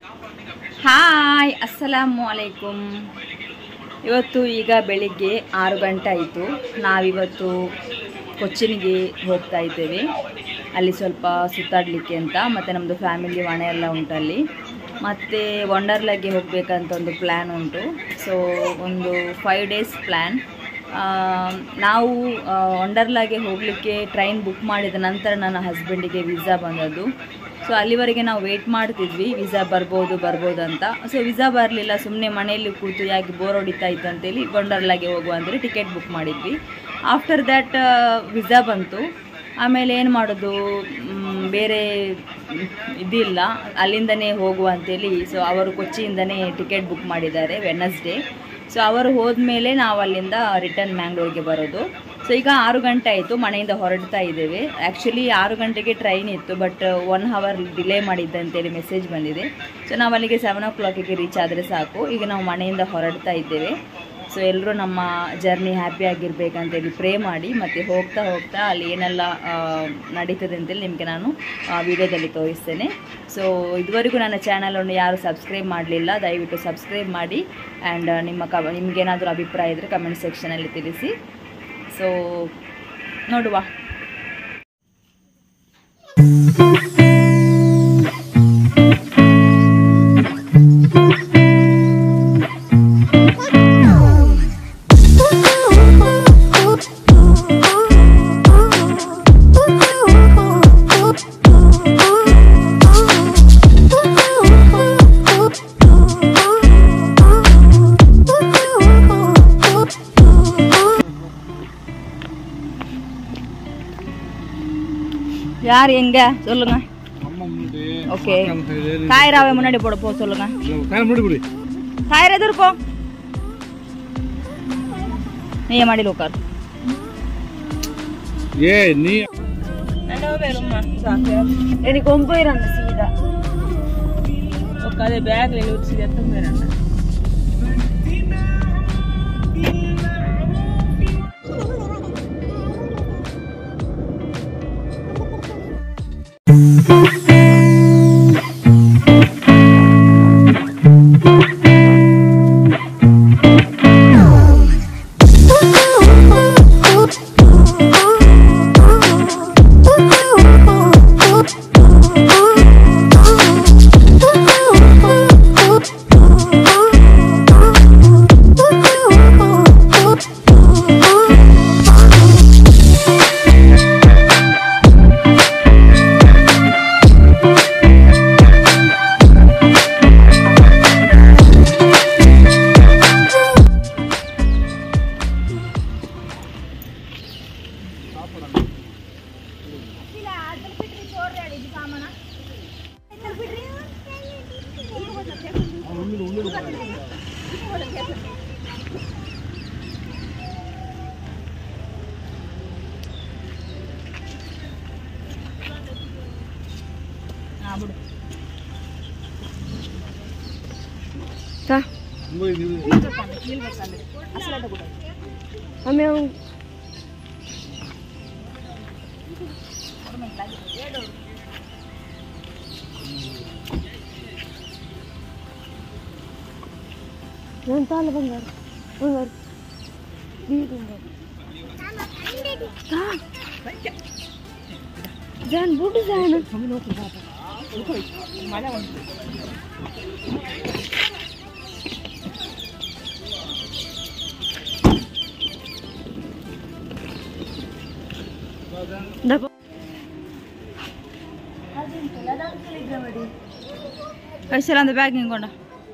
Hi ಅಸ್ಸಲಾಮು ಅಲೈಕುಮ್ ಇವತ್ತು ಈಗ ಬೆಳಿಗ್ಗೆ ಆರು ಗಂಟೆ ಆಯಿತು ನಾವಿವತ್ತು ಕೊಚ್ಚಿನಿಗೆ ಹೋಗ್ತಾ ಇದ್ದೇವೆ ಅಲ್ಲಿ ಸ್ವಲ್ಪ ಸುತ್ತಾಡಲಿಕ್ಕೆ ಅಂತ ಮತ್ತು ನಮ್ಮದು ಫ್ಯಾಮಿಲಿ ಮನೆ ಎಲ್ಲ ಉಂಟಲ್ಲಿ ಮತ್ತು ವಂಡರ್ಲಾಗೆ ಹೋಗಬೇಕಂತ ಒಂದು ಪ್ಲ್ಯಾನ್ ಉಂಟು ಸೊ ಒಂದು ಫೈವ್ ಡೇಸ್ ಪ್ಲ್ಯಾನ್ ನಾವು ವಂಡರ್ಲಾಗೆ ಹೋಗಲಿಕ್ಕೆ ಟ್ರೈನ್ ಬುಕ್ ಮಾಡಿದ ನಂತರ ನನ್ನ ಹಸ್ಬೆಂಡಿಗೆ ವೀಸಾ ಬಂದದ್ದು ಸೊ ಅಲ್ಲಿವರೆಗೆ ನಾವು ವೆಯ್ಟ್ ಮಾಡ್ತಿದ್ವಿ ವೀಸಾ ಬರ್ಬೋದು ಬರ್ಬೋದು ಅಂತ ಸೊ ವೀಸಾ ಬರಲಿಲ್ಲ ಸುಮ್ಮನೆ ಮನೆಯಲ್ಲಿ ಕೂತು ಯಾಕೆ ಬೋರ್ ಹೊಡಿತಾ ಇತ್ತು ಅಂತೇಳಿ ವಂಡರ್ಲಾಗೆ ಹೋಗುವ ಅಂತೇಳಿ ಟಿಕೆಟ್ ಬುಕ್ ಮಾಡಿದ್ವಿ ಆಫ್ಟರ್ ದ್ಯಾಟ್ ವೀಸಾ ಬಂತು ಆಮೇಲೆ ಏನು ಮಾಡೋದು ಮ್, ಬೇರೆ ಮ್, ಇದಿಲ್ಲ ಅಲ್ಲಿಂದನೇ ಹೋಗುವ ಅಂತೇಳಿ ಸೊ ಅವರು ಕೊಚ್ಚಿಯಿಂದನೇ ಟಿಕೆಟ್ ಬುಕ್ ಮಾಡಿದ್ದಾರೆ ವೆನಸ್ಡೇ ಸೊ ಅವರು ಹೋದ್ಮೇಲೆ ನಾವು ಅಲ್ಲಿಂದ ರಿಟರ್ನ್ ಮ್ಯಾಂಗ್ಳೂರಿಗೆ ಬರೋದು ಸೊ ಈಗ ಆರು ಗಂಟೆ ಆಯಿತು ಮನೆಯಿಂದ ಹೊರಡ್ತಾ ಇದ್ದೇವೆ ಆ್ಯಕ್ಚುಲಿ ಆರು ಗಂಟೆಗೆ ಟ್ರೈನ್ ಇತ್ತು ಬಟ್ ಒನ್ ಅವರ್ ಡಿಲೇ ಮಾಡಿದ್ದೆ ಅಂತೇಳಿ ಮೆಸೇಜ್ ಬಂದಿದೆ ಸೊ ನಾವು ಅಲ್ಲಿಗೆ ಸೆವೆನ್ ಓ ಕ್ಲಾಕಿಗೆ ರೀಚ್ ಆದರೆ ಸಾಕು ಈಗ ನಾವು ಮನೆಯಿಂದ ಹೊರಡ್ತಾ ಇದ್ದೇವೆ ಸೊ ಎಲ್ಲರೂ ನಮ್ಮ ಜರ್ನಿ ಹ್ಯಾಪಿ ಆಗಿರ್ಬೇಕಂತೇಳಿ ಪ್ರೇ ಮಾಡಿ ಮತ್ತು ಹೋಗ್ತಾ ಹೋಗ್ತಾ ಅಲ್ಲಿ ಏನೆಲ್ಲ ಆ, ನಡೀತದೆ ಅಂತೇಳಿ ನಿಮಗೆ ನಾನು ವಿಡಿಯೋದಲ್ಲಿ ತೋರಿಸ್ತೇನೆ ಸೊ ಇದುವರೆಗೂ ನನ್ನ ಚಾನಲನ್ನು ಯಾರು ಸಬ್ಸ್ಕ್ರೈಬ್ ಮಾಡಲಿಲ್ಲ ದಯವಿಟ್ಟು ಸಬ್ಸ್ಕ್ರೈಬ್ ಮಾಡಿ ಆ್ಯಂಡ್ ನಿಮ್ಮ ಕ ನಿಮಗೇನಾದರೂ ಅಭಿಪ್ರಾಯ ಇದ್ದರೆ ಕಮೆಂಟ್ ಸೆಕ್ಷನಲ್ಲಿ ತಿಳಿಸಿ ಸೊ ನೋಡುವ யார் எங்க சொல்லுங்க ஓகே தாயராவை முன்னாடி போட போ சொல்லுங்க முடி தாயர் எது இருக்கும் நீ என் மாடியில் உட்காரு ಏ ನೀ எனக்கு ஒன்பது அந்த சீதா అదే బ్యాగ్ వచ్చి ఎత్తం మీరంట கடைசியில் அந்த பேக் இங்கே கொண்டா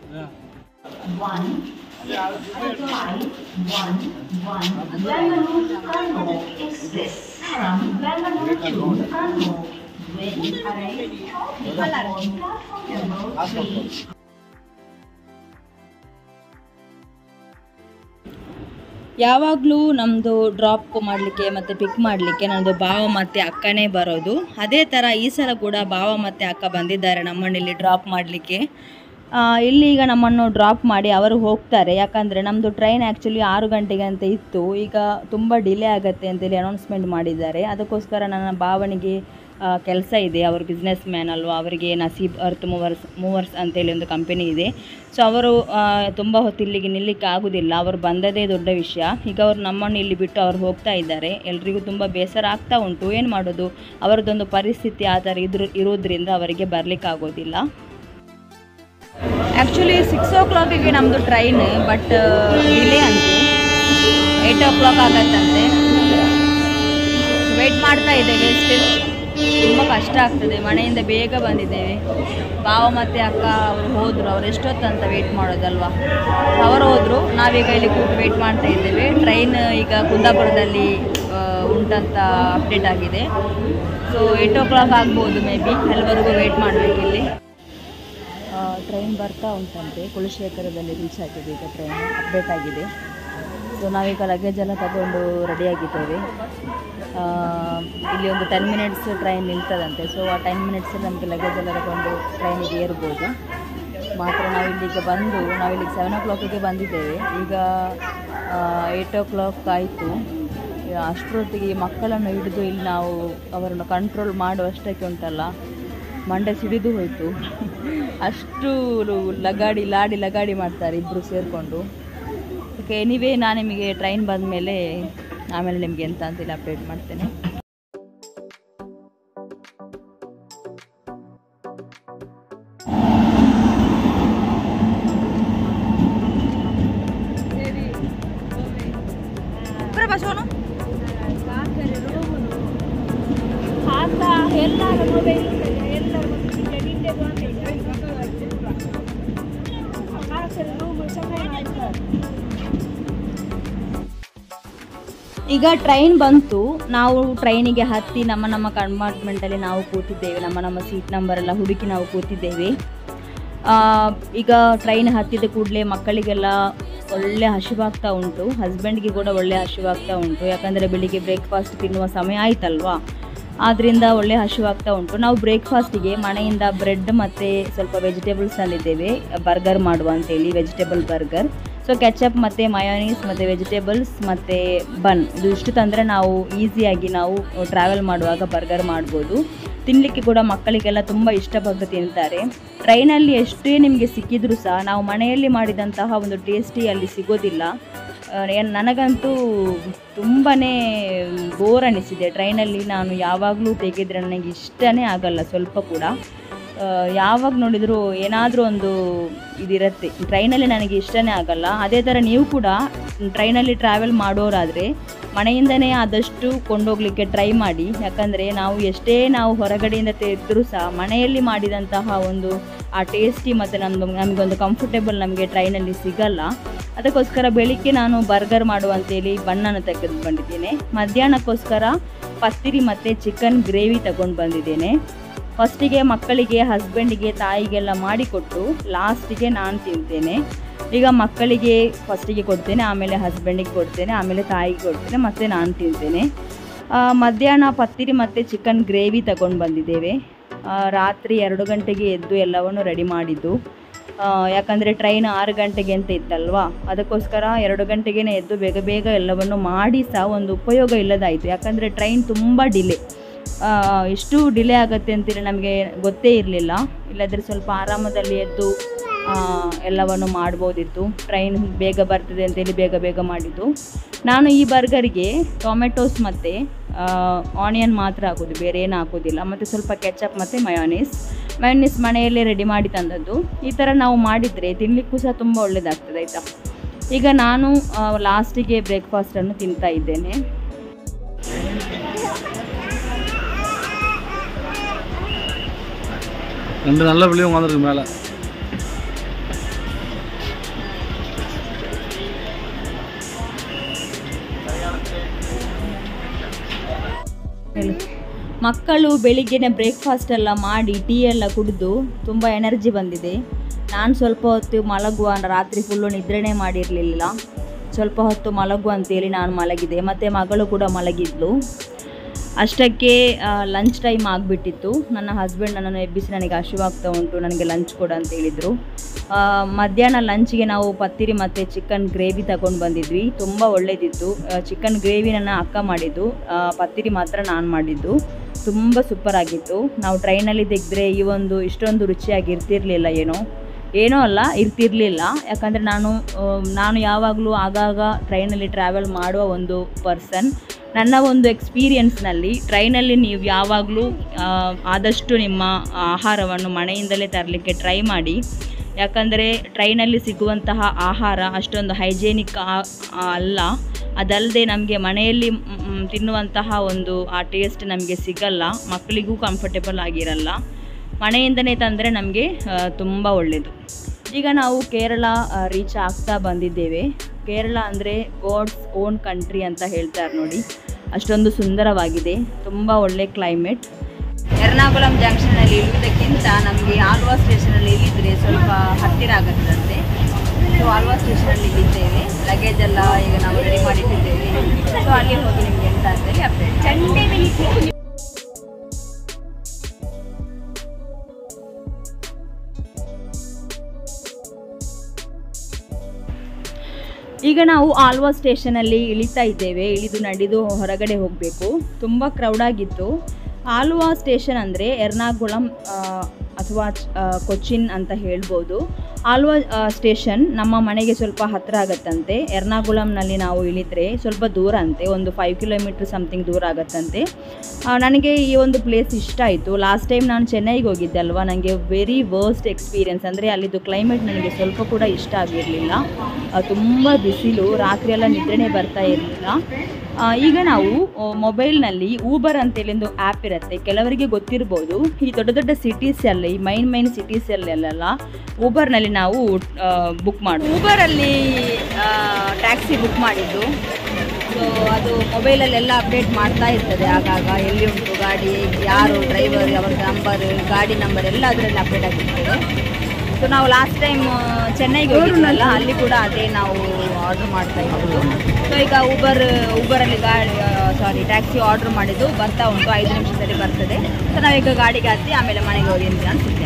ಯಾವಾಗಲೂ ನಮ್ಮದು ಡ್ರಾಪ್ ಮಾಡಲಿಕ್ಕೆ ಮತ್ತು ಪಿಕ್ ಮಾಡಲಿಕ್ಕೆ ನಮ್ಮದು ಭಾವ ಮತ್ತು ಅಕ್ಕನೇ ಬರೋದು ಅದೇ ಥರ ಈ ಸಲ ಕೂಡ ಭಾವ ಮತ್ತು ಅಕ್ಕ ಬಂದಿದ್ದಾರೆ ನಮ್ಮನ್ನಿಲ್ಲಿ ಡ್ರಾಪ್ ಮಾಡಲಿಕ್ಕೆ ಇಲ್ಲಿ ಈಗ ನಮ್ಮನ್ನು ಡ್ರಾಪ್ ಮಾಡಿ ಅವರು ಹೋಗ್ತಾರೆ ಯಾಕಂದರೆ ನಮ್ಮದು ಟ್ರೈನ್ ಆ್ಯಕ್ಚುಲಿ ಆರು ಗಂಟೆಗೆ ಅಂತ ಇತ್ತು ಈಗ ತುಂಬ ಡಿಲೇ ಆಗುತ್ತೆ ಅಂತೇಳಿ ಅನೌನ್ಸ್ಮೆಂಟ್ ಮಾಡಿದ್ದಾರೆ ಅದಕ್ಕೋಸ್ಕರ ನನ್ನ ಭಾವನಿಗೆ ಕೆಲಸ ಇದೆ ಅವರು ಬಿಸ್ನೆಸ್ ಮ್ಯಾನ್ ಅಲ್ವಾ ಅವರಿಗೆ ನಸೀಬ್ ಅರ್ತ್ ಮೂವರ್ಸ್ ಮೂವರ್ಸ್ ಅಂತೇಳಿ ಒಂದು ಕಂಪನಿ ಇದೆ ಸೊ ಅವರು ತುಂಬ ಹೊತ್ತು ಇಲ್ಲಿಗೆ ನಿಲ್ಲಕ್ಕೆ ಆಗೋದಿಲ್ಲ ಅವರು ಬಂದದೇ ದೊಡ್ಡ ವಿಷಯ ಈಗ ಅವರು ನಮ್ಮನ್ನು ಇಲ್ಲಿ ಬಿಟ್ಟು ಅವ್ರು ಹೋಗ್ತಾ ಇದ್ದಾರೆ ಎಲ್ರಿಗೂ ತುಂಬ ಬೇಸರ ಆಗ್ತಾ ಉಂಟು ಏನು ಮಾಡೋದು ಅವರದ್ದೊಂದು ಪರಿಸ್ಥಿತಿ ಆ ಥರ ಇದ್ರ ಇರೋದ್ರಿಂದ ಅವರಿಗೆ ಬರಲಿಕ್ಕೆ ಆಗೋದಿಲ್ಲ ಆ್ಯಕ್ಚುಲಿ ಸಿಕ್ಸ್ ಓ ಕ್ಲಾಕಿಗೆ ನಮ್ಮದು ಟ್ರೈನ್ ಬಟ್ ಡಿಲೇ ಅಂತೆ ಏಯ್ಟ್ ಓ ಕ್ಲಾಕ್ ಆಗತ್ತಂತೆ ವೆಯ್ಟ್ ಮಾಡ್ತಾ ಇದ್ದೇವೆ ಸ್ಟಿಲ್ ತುಂಬ ಕಷ್ಟ ಆಗ್ತದೆ ಮನೆಯಿಂದ ಬೇಗ ಬಂದಿದ್ದೇವೆ ಬಾವ ಮತ್ತು ಅಕ್ಕ ಅವರು ಹೋದರು ಅವ್ರು ಎಷ್ಟೊತ್ತಂತ ವೆಯ್ಟ್ ಮಾಡೋದಲ್ವಾ ಅವರು ಹೋದರು ನಾವೀಗ ಇಲ್ಲಿ ಕೂತು ವೆಯ್ಟ್ ಮಾಡ್ತಾ ಇದ್ದೇವೆ ಟ್ರೈನ್ ಈಗ ಕುಂದಾಪುರದಲ್ಲಿ ಆ, ಉಂಟಂತ ಅಪ್ಡೇಟ್ ಆಗಿದೆ ಸೊ ಏಯ್ಟ್ ಓ ಕ್ಲಾಕ್ ಆಗ್ಬೋದು ಮೇ ಬಿ ಅಲ್ಲಿವರೆಗೂ ವೆಯ್ಟ್ ಮಾಡಬೇಕಿಲ್ಲಿ ಟ್ರೈನ್ ಬರ್ತಾ ಉಂಟಂತೆ ಕುಲಶೇಖರದಲ್ಲಿ ರೀಚ್ ಆಗಿದೆ ಈಗ ಟ್ರೈನ್ ಅಪ್ಡೇಟ್ ಆಗಿದೆ ಸೊ ನಾವೀಗ ಲಗೇಜ್ ಎಲ್ಲ ತಗೊಂಡು ರೆಡಿಯಾಗಿದ್ದೇವೆ ಆ, ಇಲ್ಲಿ ಒಂದು ಟೆನ್ ಮಿನಿಟ್ಸ್ ಟ್ರೈನ್ ನಿಲ್ತದಂತೆ ಸೊ ಆ ಟೆನ್ ಮಿನಿಟ್ಸಲ್ಲಿ ನಮಗೆ ಲಗೇಜ್ ಎಲ್ಲ ತಗೊಂಡು ಟ್ರೈನಿಗೆ ಏರ್ಬೋದು ಮಾತ್ರ ನಾವಿಲ್ಲಿಗ ಬಂದು ನಾವಿಲ್ಲಿಗೆ ಸೆವೆನ್ ಓ ಕ್ಲಾಕಿಗೆ ಬಂದಿದ್ದೇವೆ ಈಗ ಏಯ್ಟ್ ಓ ಕ್ಲಾಕ್ ಆಯಿತು ಅಷ್ಟರೊತ್ತಿಗೆ ಈ ಮಕ್ಕಳನ್ನು ಹಿಡಿದು ಇಲ್ಲಿ ನಾವು ಅವರನ್ನು ಕಂಟ್ರೋಲ್ ಮಾಡುವಷ್ಟಕ್ಕೆ ಉಂಟಲ್ಲ ಮಂಡೆ ಸಿಡಿದು ಹೋಯಿತು ಅಷ್ಟು ಲಗಾಡಿ ಲಾಡಿ ಲಗಾಡಿ ಮಾಡ್ತಾರೆ ಇಬ್ಬರು ಸೇರಿಕೊಂಡು ಓಕೆ ಎನಿವೇ ನಾನು ನಿಮಗೆ ಟ್ರೈನ್ ಬಂದ ಮೇಲೆ ಆಮೇಲೆ ನಿಮಗೆ ಎಂತ ಅಂತೇಳಿ ಅಪ್ಡೇಟ್ ಮಾಡ್ತೇನೆ ಈಗ ಟ್ರೈನ್ ಬಂತು ನಾವು ಟ್ರೈನಿಗೆ ಹತ್ತಿ ನಮ್ಮ ನಮ್ಮ ಕಂಪಾರ್ಟ್ಮೆಂಟಲ್ಲಿ ನಾವು ಕೂತಿದ್ದೇವೆ ನಮ್ಮ ನಮ್ಮ ಸೀಟ್ ನಂಬರ್ ಎಲ್ಲ ಹುಡುಕಿ ನಾವು ಕೂತಿದ್ದೇವೆ ಆ, ಈಗ ಟ್ರೈನ್ ಹತ್ತಿದ ಕೂಡಲೇ ಮಕ್ಕಳಿಗೆಲ್ಲ ಒಳ್ಳೆ ಹಸಿವಾಗ್ತಾ ಉಂಟು ಹಸ್ಬೆಂಡ್ಗೆ ಕೂಡ ಒಳ್ಳೆ ಹಸಿವಾಗ್ತಾ ಉಂಟು ಯಾಕಂದರೆ ಬೆಳಿಗ್ಗೆ ಬ್ರೇಕ್ಫಾಸ್ಟ್ ತಿನ್ನುವ ಸಮಯ ಆಯ್ತಲ್ವಾ ಆದ್ದರಿಂದ ಒಳ್ಳೆ ಹಸಿವಾಗ್ತಾ ಉಂಟು ನಾವು ಬ್ರೇಕ್ಫಾಸ್ಟಿಗೆ ಮನೆಯಿಂದ ಬ್ರೆಡ್ ಮತ್ತು ಸ್ವಲ್ಪ ವೆಜಿಟೇಬಲ್ಸ್ ತಂದಿದ್ದೇವೆ ಬರ್ಗರ್ ಮಾಡುವ ಅಂತೇಳಿ ವೆಜಿಟೇಬಲ್ ಬರ್ಗರ್ ಸೊ ಕೆಚಪ್ ಮತ್ತು ಮಯೋನೀಸ್ ಮತ್ತು ವೆಜಿಟೇಬಲ್ಸ್ ಮತ್ತು ಬನ್ ಇದು ಇಷ್ಟು ತಂದರೆ ನಾವು ಈಸಿಯಾಗಿ ನಾವು ಟ್ರಾವೆಲ್ ಮಾಡುವಾಗ ಬರ್ಗರ್ ಮಾಡ್ಬೋದು ತಿನ್ನಲಿಕ್ಕೆ ಕೂಡ ಮಕ್ಕಳಿಗೆಲ್ಲ ತುಂಬ ಇಷ್ಟಪಟ್ಟು ತಿಂತಾರೆ ಟ್ರೈನಲ್ಲಿ ಎಷ್ಟೇ ನಿಮಗೆ ಸಿಕ್ಕಿದ್ರೂ ಸಹ ನಾವು ಮನೆಯಲ್ಲಿ ಮಾಡಿದಂತಹ ಒಂದು ಟೇಸ್ಟಿ ಅಲ್ಲಿ ಸಿಗೋದಿಲ್ಲ ಆ, ಏನ್- ನನಗಂತೂ ತುಂಬಾ ಬೋರ್ ಅನಿಸಿದೆ ಟ್ರೈನಲ್ಲಿ ನಾನು ಯಾವಾಗಲೂ ತೆಗೆದ್ರೆ ನನಗೆ ಇಷ್ಟನೇ ಆಗಲ್ಲ ಸ್ವಲ್ಪ ಕೂಡ ಆ, ಯಾವಾಗ ನೋಡಿದರೂ ಏನಾದರೂ ಒಂದು ಇದಿರುತ್ತೆ ಟ್ರೈನಲ್ಲಿ ನನಗೆ ಇಷ್ಟನೇ ಆಗಲ್ಲ ಅದೇ ಥರ ನೀವು ಕೂಡ ಟ್ರೈನಲ್ಲಿ ಟ್ರಾವೆಲ್ ಮಾಡೋರಾದರೆ ಮನೆಯಿಂದನೇ ಆದಷ್ಟು ಕೊಂಡೋಗ್ಲಿಕ್ಕೆ ಟ್ರೈ ಮಾಡಿ ಯಾಕಂದರೆ ನಾವು ಎಷ್ಟೇ ನಾವು ಹೊರಗಡೆಯಿಂದ ತೆಗೆದರೂ ಸಹ ಮನೆಯಲ್ಲಿ ಮಾಡಿದಂತಹ ಒಂದು ಆ ಟೇಸ್ಟಿ ಮತ್ತು ನಮ್ಮದು ನಮಗೊಂದು ಕಂಫರ್ಟೇಬಲ್ ನಮಗೆ ಟ್ರೈನಲ್ಲಿ ಸಿಗಲ್ಲ ಅದಕ್ಕೋಸ್ಕರ ಬೆಳಿಗ್ಗೆ ನಾನು ಬರ್ಗರ್ ಮಾಡುವಂತೇಳಿ ಬಣ್ಣನ ತೆಗೆದು ಬಂದಿದ್ದೇನೆ ಮಧ್ಯಾಹ್ನಕ್ಕೋಸ್ಕರ ಪತ್ತಿರಿ ಮತ್ತು ಚಿಕನ್ ಗ್ರೇವಿ ತಗೊಂಡು ಬಂದಿದ್ದೇನೆ ಫಸ್ಟಿಗೆ ಮಕ್ಕಳಿಗೆ ಹಸ್ಬೆಂಡಿಗೆ ತಾಯಿಗೆಲ್ಲ ಮಾಡಿಕೊಟ್ಟು ಲಾಸ್ಟಿಗೆ ನಾನು ತಿಂತೇನೆ ಈಗ ಮಕ್ಕಳಿಗೆ ಫಸ್ಟಿಗೆ ಕೊಡ್ತೇನೆ ಆಮೇಲೆ ಹಸ್ಬೆಂಡಿಗೆ ಕೊಡ್ತೇನೆ ಆಮೇಲೆ ತಾಯಿಗೆ ಕೊಡ್ತೇನೆ ಮತ್ತು ನಾನು ತಿಂತೇನೆ ಆ, ಮಧ್ಯಾಹ್ನ ಪತ್ತಿರಿ ಮತ್ತು ಚಿಕನ್ ಗ್ರೇವಿ ತಗೊಂಡು ಬಂದಿದ್ದೇವೆ ಆ, ರಾತ್ರಿ ಎರಡು ಗಂಟೆಗೆ ಎದ್ದು ಎಲ್ಲವನ್ನು ರೆಡಿ ಮಾಡಿದ್ದು ಆ, ಯಾಕಂದರೆ ಟ್ರೈನ್ ಆರು ಗಂಟೆಗೆ ಅಂತ ಇತ್ತಲ್ವಾ ಅದಕ್ಕೋಸ್ಕರ ಎರಡು ಗಂಟೆಗೇ ಎದ್ದು ಬೇಗ ಬೇಗ ಎಲ್ಲವನ್ನು ಮಾಡಿ ಸಹ ಒಂದು ಉಪಯೋಗ ಇಲ್ಲದಾಯಿತು ಯಾಕಂದರೆ ಟ್ರೈನ್ ತುಂಬ ಡಿಲೇ ಎಷ್ಟು ಡಿಲೇ ಆಗುತ್ತೆ ಅಂತೇಳಿ ನಮಗೆ ಗೊತ್ತೇ ಇರಲಿಲ್ಲ ಇಲ್ಲದ್ರೆ ಸ್ವಲ್ಪ ಆರಾಮದಲ್ಲಿ ಎದ್ದು ಆ, ಎಲ್ಲವನ್ನು ಮಾಡ್ಬೋದಿತ್ತು ಟ್ರೈನ್ ಬೇಗ ಬರ್ತದೆ ಅಂತೇಳಿ ಬೇಗ ಬೇಗ ಮಾಡಿದ್ದು ನಾನು ಈ ಬರ್ಗರಿಗೆ ಟೊಮೆಟೊಸ್ ಮತ್ತು ಆನಿಯನ್ ಮಾತ್ರ ಹಾಕೋದು ಬೇರೆ ಏನು ಹಾಕೋದಿಲ್ಲ ಮತ್ತು ಸ್ವಲ್ಪ ಕೆಚಪ್ ಮತ್ತು ಮಯೋನೀಸ್ ಮಯೋನೀಸ್ ಮನೆಯಲ್ಲೇ ರೆಡಿ ಮಾಡಿ ತಂದದ್ದು ಈ ಥರ ನಾವು ಮಾಡಿದರೆ ತಿನ್ನಲಿಕ್ಕೂ ಸಹ ತುಂಬ ಒಳ್ಳೆಯದಾಗ್ತದೆ ಆಯಿತಾ ಈಗ ನಾನು ಲಾಸ್ಟಿಗೆ ಬ್ರೇಕ್ಫಾಸ್ಟನ್ನು ತಿಂತಾ ಇದ್ದೇನೆ ரெண்டு நல்ல பிள்ளையும் உட்காந்துருக்கு மேலே ಹೇಳು. ಮಕ್ಕಳು ಬೆಳಿಗ್ಗೆನೆ ಬ್ರೇಕ್ಫಾಸ್ಟ್ ಎಲ್ಲ ಮಾಡಿ ಟೀ ಎಲ್ಲ ಕುಡಿದು ತುಂಬ ಎನರ್ಜಿ ಬಂದಿದೆ ನಾನು ಸ್ವಲ್ಪ ಹೊತ್ತು ಮಲಗುವ ರಾತ್ರಿ ಫುಲ್ಲು ನಿದ್ರೆನೇ ಮಾಡಿರಲಿಲ್ಲ ಸ್ವಲ್ಪ ಹೊತ್ತು ಮಲಗುವ ಅಂತೇಳಿ ನಾನು ಮಲಗಿದೆ ಮತ್ತು ಮಗಳು ಕೂಡ ಮಲಗಿದ್ಲು ಅಷ್ಟಕ್ಕೆ ಲಂಚ್ ಟೈಮ್ ಆಗಿಬಿಟ್ಟಿತ್ತು ನನ್ನ ಹಸ್ಬೆಂಡ್ ನನ್ನನ್ನು ಎಬ್ಬಿಸಿ ನನಗೆ ಹಸಿವಾಗ್ತಾ ಉಂಟು ನನಗೆ ಲಂಚ್ ಕೊಡು ಅಂತ ಹೇಳಿದರು ಮಧ್ಯಾಹ್ನ ಲಂಚ್ಗೆ ನಾವು ಪತ್ತಿರಿ ಮತ್ತು ಚಿಕನ್ ಗ್ರೇವಿ ತಗೊಂಡು ಬಂದಿದ್ವಿ ತುಂಬ ಒಳ್ಳೆಯದಿತ್ತು ಚಿಕನ್ ಗ್ರೇವಿ ನನ್ನ ಅಕ್ಕ ಮಾಡಿದ್ದು ಆ, ಪತ್ತಿರಿ ಮಾತ್ರ ನಾನು ಮಾಡಿದ್ದು ತುಂಬ ಸೂಪರ್ ಆಗಿತ್ತು ನಾವು ಟ್ರೈನಲ್ಲಿ ತೆಗೆದ್ರೆ ಈ ಒಂದು ಇಷ್ಟೊಂದು ರುಚಿಯಾಗಿ ಇರ್ತಿರ್ಲಿಲ್ಲ ಏನೋ ಏನೋ ಅಲ್ಲ ಇರ್ತಿರ್ಲಿಲ್ಲ ಯಾಕಂದರೆ ನಾನು ಆ, ನಾನು ಯಾವಾಗಲೂ ಆಗಾಗ ಟ್ರೈನಲ್ಲಿ ಟ್ರಾವೆಲ್ ಮಾಡುವ ಒಂದು ಪರ್ಸನ್ ನನ್ನ ಒಂದು ಎಕ್ಸ್ಪೀರಿಯನ್ಸ್ನಲ್ಲಿ ಟ್ರೈನಲ್ಲಿ ನೀವು ಯಾವಾಗಲೂ ಆ, ಆದಷ್ಟು ನಿಮ್ಮ ಆಹಾರವನ್ನು ಮನೆಯಿಂದಲೇ ತರಲಿಕ್ಕೆ ಟ್ರೈ ಮಾಡಿ ಯಾಕಂದರೆ ಟ್ರೈನಲ್ಲಿ ಸಿಗುವಂತಹ ಆಹಾರ ಅಷ್ಟೊಂದು ಹೈಜೇನಿಕ್ ಅಲ್ಲ ಅದಲ್ಲದೆ ನಮಗೆ ಮನೆಯಲ್ಲಿ ಮ್, ತಿನ್ನುವಂತಹ ಒಂದು ಆ ಟೇಸ್ಟ್ ನಮಗೆ ಸಿಗಲ್ಲ ಮಕ್ಕಳಿಗೂ ಕಂಫರ್ಟೇಬಲ್ ಆಗಿರಲ್ಲ ಮನೆಯಿಂದನೇ ತಂದರೆ ನಮಗೆ ತುಂಬ ಒಳ್ಳೆಯದು ಈಗ ನಾವು ಕೇರಳ ರೀಚ್ ಆಗ್ತಾ ಬಂದಿದ್ದೇವೆ ಕೇರಳ ಅಂದರೆ ಗಾಡ್ಸ್ ಓನ್ ಕಂಟ್ರಿ ಅಂತ ಹೇಳ್ತಾರೆ ನೋಡಿ ಅಷ್ಟೊಂದು ಸುಂದರವಾಗಿದೆ ತುಂಬ ಒಳ್ಳೆ ಕ್ಲೈಮೇಟ್ ಎರ್ನಾಕುಳಂ ಜಂಕ್ಷನಲ್ಲಿ ಇಳಿಯುವುದಕ್ಕಿಂತ ನಮಗೆ ಆಲ್ವಾ ಸ್ಟೇಷನಲ್ಲಿ ಇಳಿದ್ರೆ ಸ್ವಲ್ಪ ಹತ್ತಿರ ಆಗುತ್ತಂತೆ ಸೊ ಆಲ್ವಾ ಸ್ಟೇಷನಲ್ಲಿ ಇಲ್ಲಿದ್ದೇವೆ ಲಗೇಜ್ ಎಲ್ಲ ಈಗ ನಾವು ರೆಡಿ ಮಾಡಿಟ್ಟಿದ್ದೇವೆ ಸೊ ಅಲ್ಲಿ ಹೋಗಿ ನಿಮಗೆ ಎಂತ ಅಂತೇಳಿ ಅಪ್ಡೇಟ್ ಈಗ ನಾವು ಆಲ್ವಾ ಸ್ಟೇಷನಲ್ಲಿ ಇಳಿತಾ ಇದ್ದೇವೆ ಇಳಿದು ನಡೆದು ಹೊರಗಡೆ ಹೋಗಬೇಕು ತುಂಬ ಕ್ರೌಡ್ ಆಗಿತ್ತು ಆಲ್ವಾ ಸ್ಟೇಷನ್ ಅಂದರೆ ಎರ್ನಾಕುಳಂ ಆ, ಅಥವಾ ಆ, ಕೊಚ್ಚಿನ್ ಅಂತ ಹೇಳ್ಬೋದು ಆಲ್ವಾ ಆ, ಸ್ಟೇಷನ್ ನಮ್ಮ ಮನೆಗೆ ಸ್ವಲ್ಪ ಹತ್ತಿರ ಆಗತ್ತಂತೆ ಎರ್ನಾಕುಳಂನಲ್ಲಿ ನಾವು ಇಳಿದ್ರೆ ಸ್ವಲ್ಪ ದೂರ ಅಂತೆ ಒಂದು ಫೈವ್ ಕಿಲೋಮೀಟ್ರ್ ಸಮಥಿಂಗ್ ದೂರ ಆಗತ್ತಂತೆ ಆ, ನನಗೆ ಈ ಒಂದು ಪ್ಲೇಸ್ ಇಷ್ಟ ಆಯಿತು ಲಾಸ್ಟ್ ಟೈಮ್ ನಾನು ಚೆನ್ನೈಗೆ ಹೋಗಿದ್ದೆ ಅಲ್ವಾ ನನಗೆ ವೆರಿ ವರ್ಸ್ಟ್ ಎಕ್ಸ್ಪೀರಿಯನ್ಸ್ ಅಂದರೆ ಅಲ್ಲಿದ್ದು ಕ್ಲೈಮೇಟ್ ನನಗೆ ಸ್ವಲ್ಪ ಕೂಡ ಇಷ್ಟ ಆಗಿರಲಿಲ್ಲ ತುಂಬ ಬಿಸಿಲು ರಾತ್ರಿ ಎಲ್ಲ ನಿದ್ರೆನೇ ಬರ್ತಾ ಇರಲಿಲ್ಲ ಆ, ಈಗ ನಾವು ಮೊಬೈಲ್ನಲ್ಲಿ ಊಬರ್ ಅಂತೇಳಿ ಒಂದು ಆ್ಯಪ್ ಇರುತ್ತೆ ಕೆಲವರಿಗೆ ಗೊತ್ತಿರ್ಬೋದು ಈ ದೊಡ್ಡ ದೊಡ್ಡ ಸಿಟೀಸಲ್ಲಿ ಮೈನ್ ಮೈನ್ ಸಿಟೀಸಲ್ಲೆಲ್ಲ ಊಬರ್ನಲ್ಲಿ ನಾವು ಬುಕ್ ಮಾಡಿ ಊಬರಲ್ಲಿ ಟ್ಯಾಕ್ಸಿ ಬುಕ್ ಮಾಡಿದ್ದು ಸೊ ಅದು ಮೊಬೈಲಲ್ಲೆಲ್ಲ ಅಪ್ಡೇಟ್ ಮಾಡ್ತಾ ಇರ್ತದೆ ಆಗಾಗ ಎಲ್ಲಿ ಉಂಟು ಗಾಡಿ ಯಾರು ಡ್ರೈವರ್ ಅವರ ನಂಬರ್ ಗಾಡಿ ನಂಬರ್ ಎಲ್ಲ ಅದರಲ್ಲಿ ಅಪ್ಡೇಟ್ ಆಗಿರ್ತದೆ ಸೊ ನಾವು ಲಾಸ್ಟ್ ಟೈಮ್ ಚೆನ್ನೈಗೆ ಹೋಗಿದ್ವಲ್ಲ ಅಲ್ಲಿ ಕೂಡ ಅದೇ ನಾವು ಆರ್ಡರ್ ಮಾಡ್ತಾ ಇರೋದು ಸೊ ಈಗ ಊಬರ್ ಊಬರಲ್ಲಿ ಗಾಡಿ ಸಾರಿ ಟ್ಯಾಕ್ಸಿ ಆರ್ಡರ್ ಮಾಡಿದ್ದು ಬರ್ತಾ ಉಂಟು ಐದು ನಿಮಿಷದಲ್ಲಿ ಬರ್ತದೆ ಸೊ ನಾವೀಗ ಗಾಡಿಗೆ ಹತ್ತಿ ಆಮೇಲೆ ಮನೆಗೆ ಹೋಗಿ ಅಂತ ಅನ್ಸುತ್ತೆ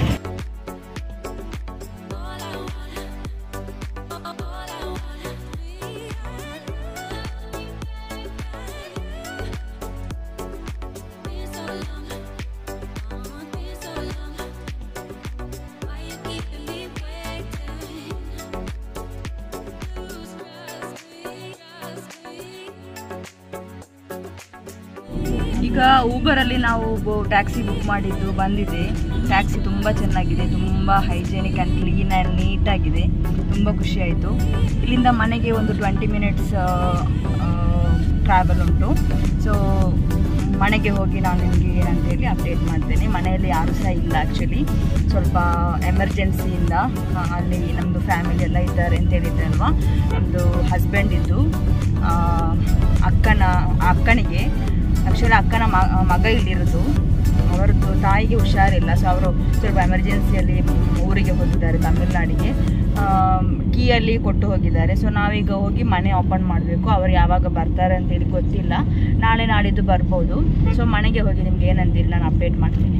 ಈಗ ಊಬರಲ್ಲಿ ನಾವು ಟ್ಯಾಕ್ಸಿ ಬುಕ್ ಮಾಡಿದ್ದು ಬಂದಿದೆ ಟ್ಯಾಕ್ಸಿ ತುಂಬ ಚೆನ್ನಾಗಿದೆ ತುಂಬ ಹೈಜೆನಿಕ್ ಆ್ಯಂಡ್ ಕ್ಲೀನ್ ಆ್ಯಂಡ್ ನೀಟಾಗಿದೆ ತುಂಬ ಖುಷಿ ಆಯಿತು ಇಲ್ಲಿಂದ ಮನೆಗೆ ಒಂದು ಟ್ವೆಂಟಿ ಮಿನಿಟ್ಸ್ ಟ್ರಾವೆಲ್ ಉಂಟು ಸೊ ಮನೆಗೆ ಹೋಗಿ ನಾನು ನಿಮಗೆ ಏನಂತೇಳಿ ಅಪ್ಡೇಟ್ ಮಾಡ್ತೇನೆ ಮನೆಯಲ್ಲಿ ಯಾರೂ ಸಹ ಇಲ್ಲ ಆ್ಯಕ್ಚುಲಿ ಸ್ವಲ್ಪ ಎಮರ್ಜೆನ್ಸಿಯಿಂದ ಆ, ಅಲ್ಲಿ ನಮ್ಮದು ಫ್ಯಾಮಿಲಿ ಎಲ್ಲ ಇದ್ದಾರೆ ಅಂತ ಹೇಳಿದ್ದೆ ಅಲ್ವಾ ನಮ್ಮದು ಹಸ್ಬೆಂಡ್ ಇದ್ದು ಆ, ಅಕ್ಕನ ಅಕ್ಕನಿಗೆ ಆ್ಯಕ್ಚುಲಿ ಅಕ್ಕನ ಮ ಮಗ ಇಲ್ಲಿರೋದು ಅವರದ್ದು ತಾಯಿಗೆ ಹುಷಾರಿಲ್ಲ ಸೊ ಅವರು ಸ್ವಲ್ಪ ಎಮರ್ಜೆನ್ಸಿಯಲ್ಲಿ ಊರಿಗೆ ಹೋಗಿದ್ದಾರೆ ತಮಿಳ್ನಾಡಿಗೆ ಕೀಯಲ್ಲಿ ಕೊಟ್ಟು ಹೋಗಿದ್ದಾರೆ ಸೊ ನಾವೀಗ ಹೋಗಿ ಮನೆ ಓಪನ್ ಮಾಡಬೇಕು ಅವರು ಯಾವಾಗ ಬರ್ತಾರೆ ಅಂತೇಳಿ ಗೊತ್ತಿಲ್ಲ ನಾಳೆ ನಾಡಿದ್ದು ಬರ್ಬೋದು ಸೊ ಮನೆಗೆ ಹೋಗಿ ನಿಮ್ಗೆ ಏನಂತೀರಿ ನಾನು ಅಪ್ಡೇಟ್ ಮಾಡ್ತೀನಿ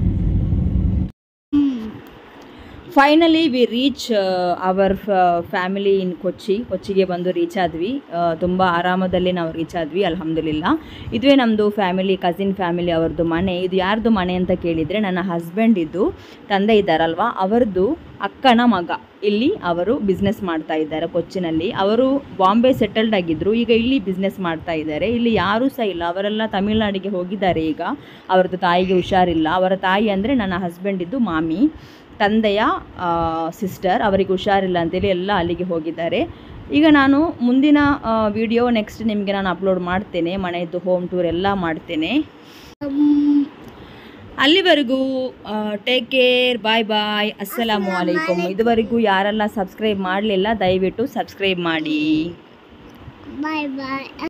finally we reach our family in Kochi ಕೊಚ್ಚಿಗೆ ಬಂದು ರೀಚ್ ಆದ್ವಿ ತುಂಬ ಆರಾಮದಲ್ಲಿ ನಾವು ರೀಚ್ ಆದ್ವಿ ಅಲ್ಹಮ್ದುಲಿಲ್ಲ ಇದುವೇ ನಮ್ಮದು ಫ್ಯಾಮಿಲಿ ಕಸಿನ್ ಫ್ಯಾಮಿಲಿ ಅವ್ರದ್ದು ಮನೆ ಇದು ಯಾರ್ದು ಮನೆ ಅಂತ ಕೇಳಿದರೆ ನನ್ನ ಹಸ್ಬೆಂಡ್ ಇದ್ದು ತಂದೆ ಇದ್ದಾರಲ್ವಾ ಅವರದ್ದು ಅಕ್ಕನ ಮಗ ಇಲ್ಲಿ ಅವರು ಬಿಸ್ನೆಸ್ ಮಾಡ್ತಾ ಇದ್ದಾರೆ ಕೊಚ್ಚಿನಲ್ಲಿ ಅವರು ಬಾಂಬೆ ಸೆಟಲ್ಡ್ ಆಗಿದ್ದರು ಈಗ ಇಲ್ಲಿ ಬಿಸ್ನೆಸ್ ಮಾಡ್ತಾ ಇದ್ದಾರೆ ಇಲ್ಲಿ ಯಾರೂ ಸಹ ಇಲ್ಲ ಅವರೆಲ್ಲ ತಮಿಳ್ನಾಡಿಗೆ ಹೋಗಿದ್ದಾರೆ ಈಗ ಅವರದ್ದು ತಾಯಿಗೆ ಹುಷಾರಿಲ್ಲ ಅವರ ತಾಯಿ ಅಂದರೆ ನನ್ನ ಹಸ್ಬೆಂಡ್ ಇದ್ದು ಮಾಮಿ ತಂದೆಯ ಸಿಸ್ಟರ್ ಅವರಿಗೆ ಹುಷಾರಿಲ್ಲ ಅಂತೇಳಿ ಎಲ್ಲ ಅಲ್ಲಿಗೆ ಹೋಗಿದ್ದಾರೆ ಈಗ ನಾನು ಮುಂದಿನ ವಿಡಿಯೋ ನೆಕ್ಸ್ಟ್ ನಿಮಗೆ ನಾನು ಅಪ್ಲೋಡ್ ಮಾಡ್ತೇನೆ ಮನೆಯದ್ದು ಹೋಮ್ ಟೂರ್ ಎಲ್ಲ ಮಾಡ್ತೇನೆ ಅಲ್ಲಿವರೆಗೂ ಟೇಕ್ ಕೇರ್ ಬಾಯ್ ಬಾಯ್ ಅಸ್ಸಲಾಮು ಅಲೈಕುಮ್ ಇದುವರೆಗೂ ಯಾರೆಲ್ಲ ಸಬ್ಸ್ಕ್ರೈಬ್ ಮಾಡಲಿಲ್ಲ ದಯವಿಟ್ಟು ಸಬ್ಸ್ಕ್ರೈಬ್ ಮಾಡಿ Bye bye.